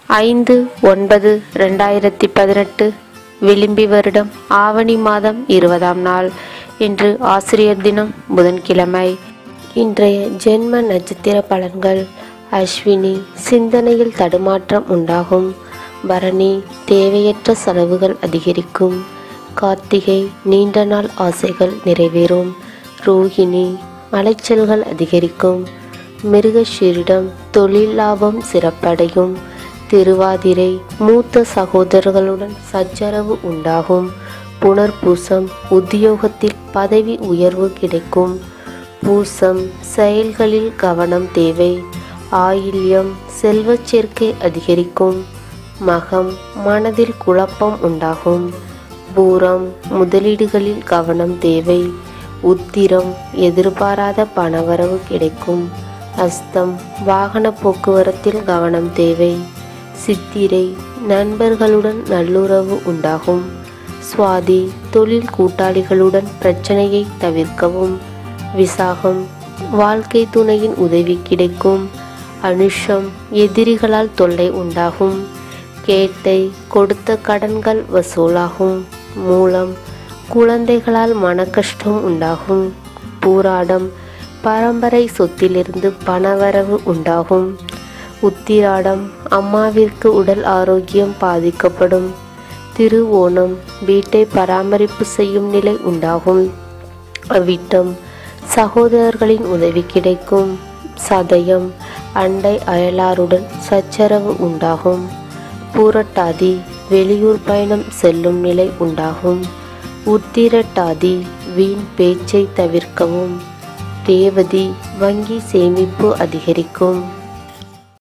ஐந்து ஒன்பது ரெண்டாயிரத்தி பதினெட்டு விளிம்பி வருடம் ஆவணி மாதம் இருபதாம் நாள் இன்று ஆசிரியர் தினம் புதன்கிழமை இன்றைய ஜென்ம நட்சத்திர பலன்கள் அஸ்வினி சிந்தனையில் தடுமாற்றம் உண்டாகும் பரணி தேவையற்ற செலவுகள் அதிகரிக்கும் கார்த்திகை நீண்ட நாள் ஆசைகள் நிறைவேறும் ரோஹிணி அலைச்சல்கள் அதிகரிக்கும் மிருகஷீரிடம் தொழில் லாபம் சிறப்படையும் திருவாதிரை மூத்த சகோதரர்களுடன் சச்சரவு உண்டாகும் புனர்பூசம் உத்தியோகத்தில் பதவி உயர்வு கிடைக்கும் பூசம் செயல்களில் கவனம் தேவை ஆயில்யம் செல்வச் சேர்க்கை அதிகரிக்கும் மகம் மனதில் குழப்பம் உண்டாகும் பூரம் முதலீடுகளில் கவனம் தேவை உத்திரம் எதிர்பாராத பணவரவு கிடைக்கும் அஸ்தம் வாகன போக்குவரத்தில் கவனம் தேவை சித்திரை நண்பர்களுடன் நல்லுறவு உண்டாகும் சுவாதி தொழில் கூட்டாளிகளுடன் பிரச்சனையை தவிர்க்கவும் விசாகம் வாழ்க்கை துணையின் உதவி கிடைக்கும் அனுஷம் எதிரிகளால் தொல்லை உண்டாகும் கேட்டை கொடுத்த கடன்கள் வசூலாகும் மூலம் குழந்தைகளால் மனக்கஷ்டம் உண்டாகும் பூராடம் பரம்பரை சொத்திலிருந்து பணவரவு உண்டாகும் உத்திராடம் அம்மாவிற்கு உடல் ஆரோக்கியம் பாதிக்கப்படும் திருவோணம் வீட்டை பராமரிப்பு செய்யும் நிலை உண்டாகும் அவிட்டம் சகோதரர்களின் உதவி கிடைக்கும் சதயம் அண்டை அயலாருடன் சச்சரவு உண்டாகும் பூரட்டாதி வெளியூர் பயணம் செல்லும் நிலை உண்டாகும் உத்திரட்டாதி வீண் பேச்சை தவிர்க்கவும் ரேவதி வங்கி சேமிப்பு அதிகரிக்கும்